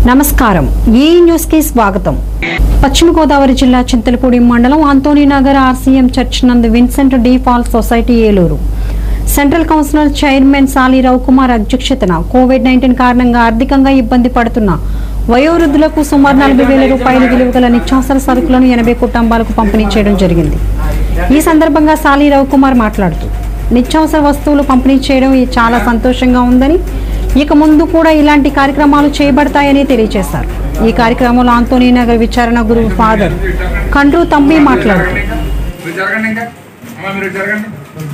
నమస్కారం ఈ న్యూస్ కి స్వాగతం పశ్చిమ గోదావరి జిల్లా చింతలపూడి మండలం ఆంటోనీనగర్ ఆర్సీఎం చర్చ్ నందు Vincent de Paul society Eluru central councillor chairman Sali Ravikumar అధ్యక్షతన కోవిడ్ నైన్టీన్ కారణంగా ఆర్థికంగా ఇబ్బంది పడుతున్న వయోవృద్ధులకు సుమారు నలభై వేల రూపాయలు విలువ గల నిత్యావసర సరుకులను ఎనభై కుటుంబాలకు పంపిణీ చేయడం జరిగింది ఈ సందర్భంగా సాలి రవికుమార్ మాట్లాడుతూ నిత్యావసర వస్తువులు పంపిణీ చేయడం ఇది చాలా సంతోషంగా ఉందని ఇక ముందు కూడా ఇలాంటి కార్యక్రమాలు చేయబడతాయని తెలియజేశారు ఈ కార్యక్రమంలో ఆంతోనీ నగర్ విచారణ గురువు ఫాదర్ కండ్రు తంబి మాట్లాడుతూ మీరు జరగండి ఇంకా అమ్మా మీరు ఇటు జరగండి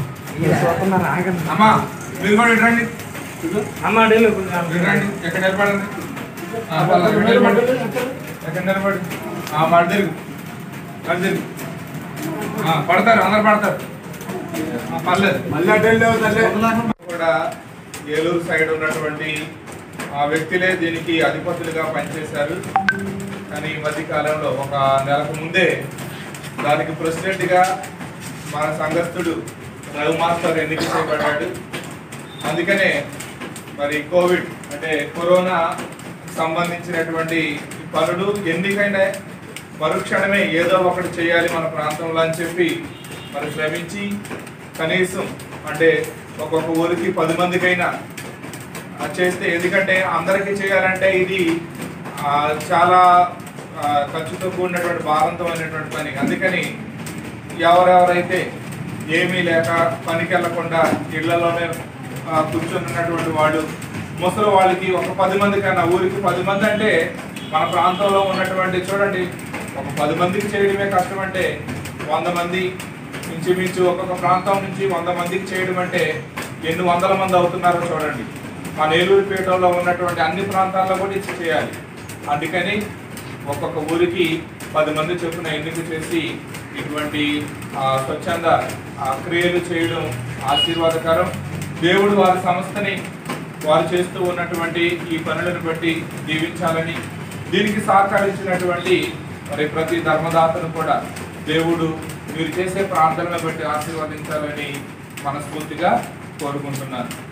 అమ్మా మీరు కూడా ఇటు రండి ఇటు రండి ఎక్కడ నిలబడండి ఆ, పర్లేదు, ఇక్కడ నిలబడండి ఎక్కడ నిలబడి ఆ, మాట తిరుగు మాట తిరుగు ఆ, పడతారు అందరు పడతారు ఆ, పర్లేదు కూడా ఏలూరు సైడ్ ఉన్నటువంటి ఆ వ్యక్తులే దీనికి అధిపతులుగా పనిచేశారు కానీ ఈ మధ్య కాలంలో ఒక నెలకు ముందే దానికి ప్రెసిడెంట్గా మన సంఘస్థుడు రఘు మాస్టర్ ఎన్నిక చేయబడ్డాడు అందుకనే మరి కోవిడ్ అంటే కరోనా సంబంధించినటువంటి పనులు ఎన్నికైనా మరుక్షణమే ఏదో ఒకటి చేయాలి మన ప్రాంతంలో అని చెప్పి మరి శ్రమించి కనీసం అంటే ఒక్కొక్క ఊరికి పది మందికైనా ఆ, చేస్తే ఎందుకంటే అందరికీ చేయాలంటే ఇది ఆ, చాలా ఆ, ఖర్చుతో కూడినటువంటి భారంతమైనటువంటి పని అందుకని ఎవరెవరైతే ఏమీ లేక పనికి వెళ్లకుండా ఇళ్లలోనే ఆ, కూర్చొని ఉన్నటువంటి వాళ్ళు ముసలి వాళ్ళకి ఒక పది మంది కన్నా ఊరికి పది మంది అంటే మన ప్రాంతంలో ఉన్నటువంటి చూడండి ఒక పది మందికి చేయడమే కష్టం అంటే వంద మంది ఇంచుమించు ఒక్కొక్క ప్రాంతం నుంచి వంద మందికి చేయడం అంటే ఎన్ని వందల మంది అవుతున్నారో చూడండి మన ఏలూరుపేటలో ఉన్నటువంటి అన్ని ప్రాంతాల్లో కూడా ఇది చేయాలి అందుకని ఒక్కొక్క ఊరికి పది మంది చొప్పున ఎన్నిక చేసి ఇటువంటి ఆ, స్వచ్ఛంద ఆ, క్రియలు చేయడం ఆశీర్వాదకరం దేవుడు వారి సంస్థని వారు చేస్తూ ఉన్నటువంటి ఈ పనులను బట్టి దీవించాలని దీనికి సహకరించినటువంటి మరి ప్రతి ధర్మదాతను కూడా దేవుడు మీరు చేసే ప్రార్థనలను బట్టి ఆశీర్వదించాలని మనస్ఫూర్తిగా కోరుకుంటున్నాను